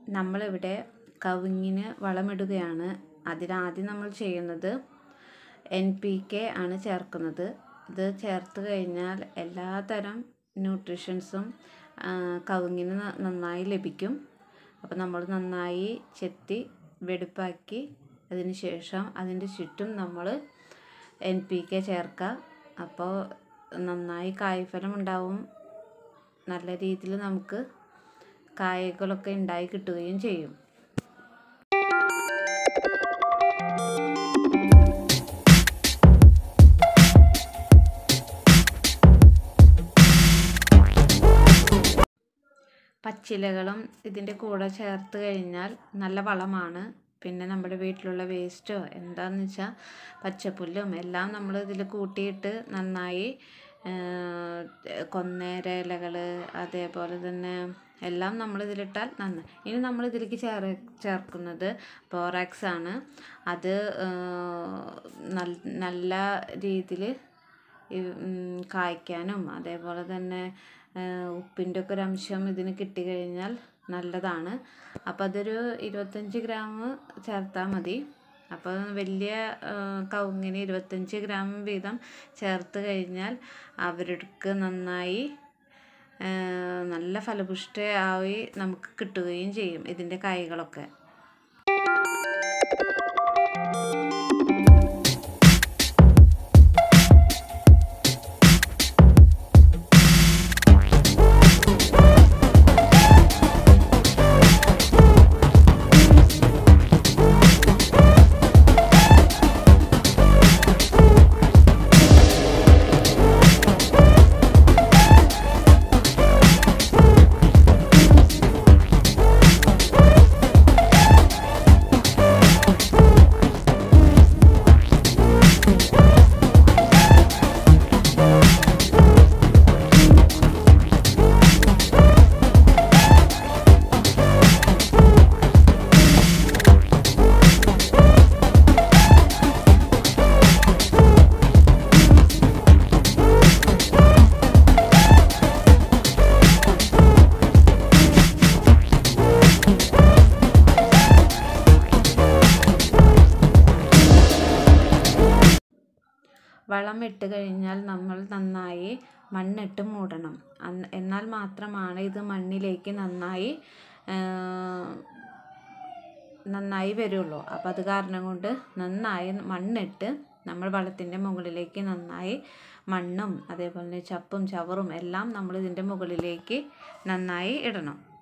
നമ്മളിവിടെ കവുങ്ങിന് വളമിടുകയാണ് അതിനാദ്യം നമ്മൾ ചെയ്യുന്നത് എൻ പി കെ ആണ് ചേർക്കുന്നത് ഇത് ചേർത്ത് കഴിഞ്ഞാൽ എല്ലാതരം ന്യൂട്രീഷൻസും കവുങ്ങിന് ന- നന്നായി ലഭിക്കും അപ്പോൾ നമ്മൾ നന്നായി ചെത്തി വെടുപ്പാക്കി അതിന് ശേഷം അതിൻ്റെ ചുറ്റും നമ്മൾ എൻ പി കെ ചേർക്കുക അപ്പോൾ നന്നായി കായ്ഫലം ഉണ്ടാവും നല്ല രീതിയിൽ നമുക്ക് കായകളൊക്കെ ഉണ്ടായി കിട്ടുകയും ചെയ്യും പച്ചിലകളും ഇതിൻ്റെ കൂടെ ചേർത്ത് കഴിഞ്ഞാൽ നല്ല വളമാണ് പിന്നെ നമ്മുടെ വീട്ടിലുള്ള വേസ്റ്റോ എന്താണെന്ന് വെച്ചാൽ പച്ചപ്പുല്ലും എല്ലാം നമ്മൾ ഇതിൽ കൂട്ടിയിട്ട് നന്നായി കൊന്നേര ഇലകൾ അതേപോലെ തന്നെ എല്ലാം നമ്മൾ ഇതിലിട്ടാൽ നന്നായി ഇനി നമ്മൾ ഇതിലേക്ക് ചേർ ചേർക്കുന്നത് ബോറാക്സ് ആണ് അത് നൽ- നല്ല രീതിയിൽ കായ്ക്കാനും അതേപോലെ തന്നെ ഉപ്പിൻ്റെ ഒക്കെ ഒരു അംശം ഇതിന് കിട്ടിക്കഴിഞ്ഞാൽ നല്ലതാണ് അപ്പോൾ അതൊരു ഇരുപത്തഞ്ച് ഗ്രാം ചേർത്താൽ മതി അപ്പോൾ വലിയ കവുങ്ങിന് ഇരുപത്തഞ്ച് ഗ്രാം വീതം ചേർത്ത് കഴിഞ്ഞാൽ അവർക്ക് നന്നായി ആ, നല്ല ഫലപുഷ്ടയായി നമുക്ക് കിട്ടുകയും ചെയ്യും ഇതിൻ്റെ കായ്കളൊക്കെ വളം ഇട്ട് കഴിഞ്ഞാൽ നമ്മൾ നന്നായി മണ്ണിട്ട് മൂടണം അന്ന് എന്നാൽ മാത്രമാണ് ഇത് മണ്ണിലേക്ക് നന്നായി ആ, നന്നായി വരുള്ളൂ അപ്പോൾ അത് കാരണം കൊണ്ട് നന്നായി മണ്ണിട്ട് നമ്മൾ വളത്തിൻ്റെ മുകളിലേക്ക് നന്നായി മണ്ണും അതേപോലെ തന്നെ ചപ്പും ചവറും എല്ലാം നമ്മൾ ഇതിൻ്റെ മുകളിലേക്ക് നന്നായി ഇടണം